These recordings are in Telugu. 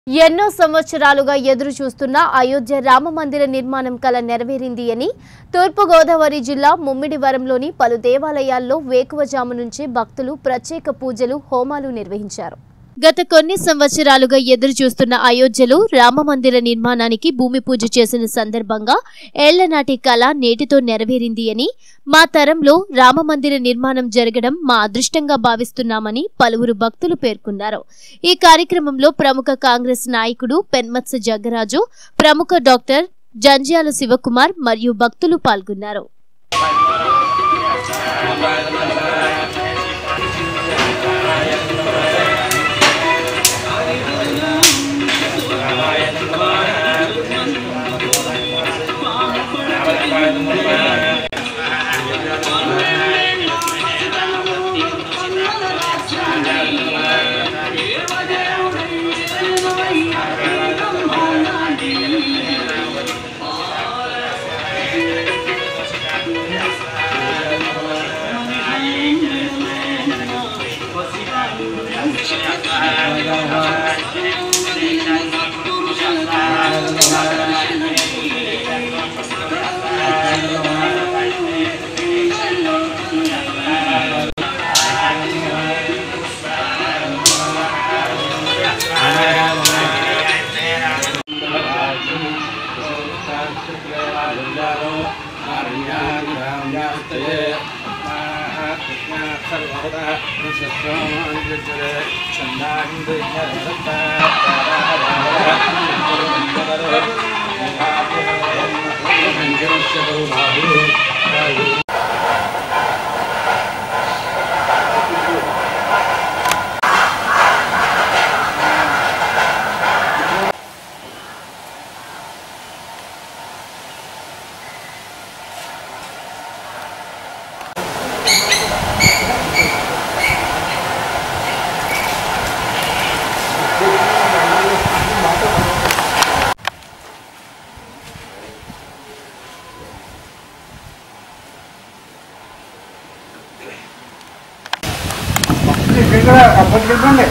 ఎన్నో సంవత్సరాలుగా ఎదురు చూస్తున్న అయోధ్య రామ మందిర నిర్మాణం కల నెరవేరింది అని తూర్పుగోదావరి జిల్లా ముమ్మిడివరంలోని పలు దేవాలయాల్లో వేకువజాము నుంచి భక్తులు ప్రత్యేక పూజలు హోమాలు నిర్వహించారు గత కొన్ని సంవత్సరాలుగా ఎదురు చూస్తున్న అయోధ్యలో రామమందిర నిర్మాణానికి భూమి పూజ చేసిన సందర్భంగా ఏళ్లనాటి కళ నేటితో నెరవేరింది అని మా తరంలో రామమందిర నిర్మాణం జరగడం మా అదృష్టంగా భావిస్తున్నామని పలువురు భక్తులు పేర్కొన్నారు ఈ కార్యక్రమంలో ప్రముఖ కాంగ్రెస్ నాయకుడు పెన్మత్స జగ్గరాజు ప్రముఖ డాక్టర్ జంజాల శివకుమార్ మరియు భక్తులు పాల్గొన్నారు ఇక్కడ అప్పటికి చెప్పండి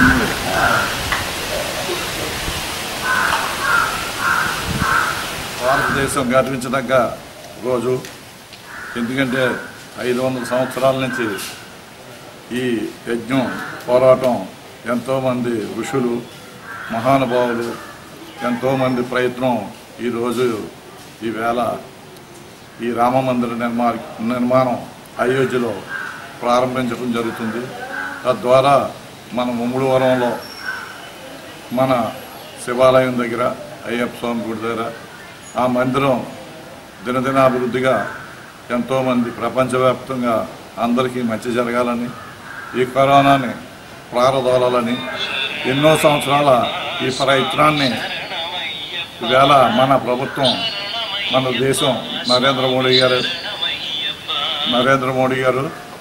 భారతదేశం గర్వించదగ్గ రోజు ఎందుకంటే ఐదు వందల సంవత్సరాల నుంచి ఈ యజ్ఞం పోరాటం ఎంతోమంది ఋషులు మహానుభావులు ఎంతోమంది ప్రయత్నం ఈరోజు ఈవేళ ఈ రామ మందిర నిర్మా నిర్మాణం అయోధ్యలో ప్రారంభించడం జరుగుతుంది తద్వారా మన ముమ్మడివరంలో మన శివాలయం దగ్గర అయ్యప్ప స్వామి గుడి దగ్గర ఆ మందిరం దినదినాభివృద్ధిగా ఎంతోమంది ప్రపంచవ్యాప్తంగా అందరికీ మంచి జరగాలని ఈ కరోనాని ప్రారదోలాలని ఎన్నో సంవత్సరాల ఈ ప్రయత్నాన్ని ఈవేళ మన ప్రభుత్వం మన దేశం నరేంద్ర మోడీ గారు నరేంద్ర మోడీ గారు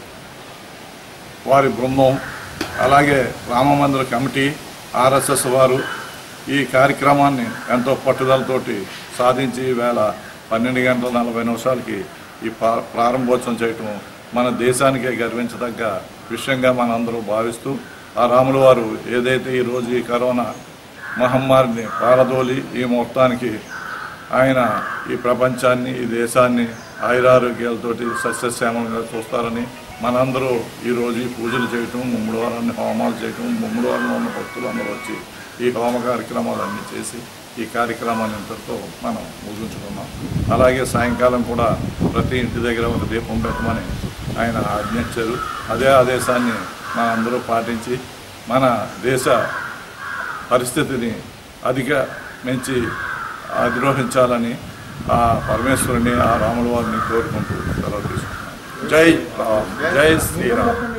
వారి బృందం అలాగే రామమందిర కమిటీ ఆర్ఎస్ఎస్ వారు ఈ కార్యక్రమాన్ని ఎంతో పట్టుదలతోటి సాధించి ఈవేళ పన్నెండు గంటల నలభై నిమిషాలకి ఈ ప్రా- ప్రారంభోత్సవం చేయటం మన దేశానికే గర్వించదగ్గ విషయంగా మనందరూ భావిస్తూ ఆ రాముల వారు ఏదైతే ఈరోజు ఈ కరోనా మహమ్మారిని పారదోలి ఈ మొత్తానికి ఆయన ఈ ప్రపంచాన్ని ఈ దేశాన్ని ఆయురారోగ్యాలతోటి సస్యశ్యామలంగా చూస్తారని మనందరూ ఈరోజు ఈ పూజలు చేయటం ముమ్మడి వారాన్ని హోమాలు చేయటం ముమ్మడి వారంలో ఉన్న భక్తులు అందరూ వచ్చి ఈ హోమ కార్యక్రమాలన్నీ చేసి ఈ కార్యక్రమాన్ని ఇంతటితో మనం ముగించుకున్నాం అలాగే సాయంకాలం కూడా ప్రతి ఇంటి దగ్గర ఒక దీపం పెట్టమని ఆయన ఆజ్ఞించారు అదే ఆదేశాన్ని మనందరూ పాటించి మన దేశ పరిస్థితిని అధిక మించి అధిరోహించాలని ఆ పరమేశ్వరుని ఆ రాముల వారిని కోరుకుంటూ సెలవు తీసుకుంటున్నాను జై రామ్ జై శ్రీరామ్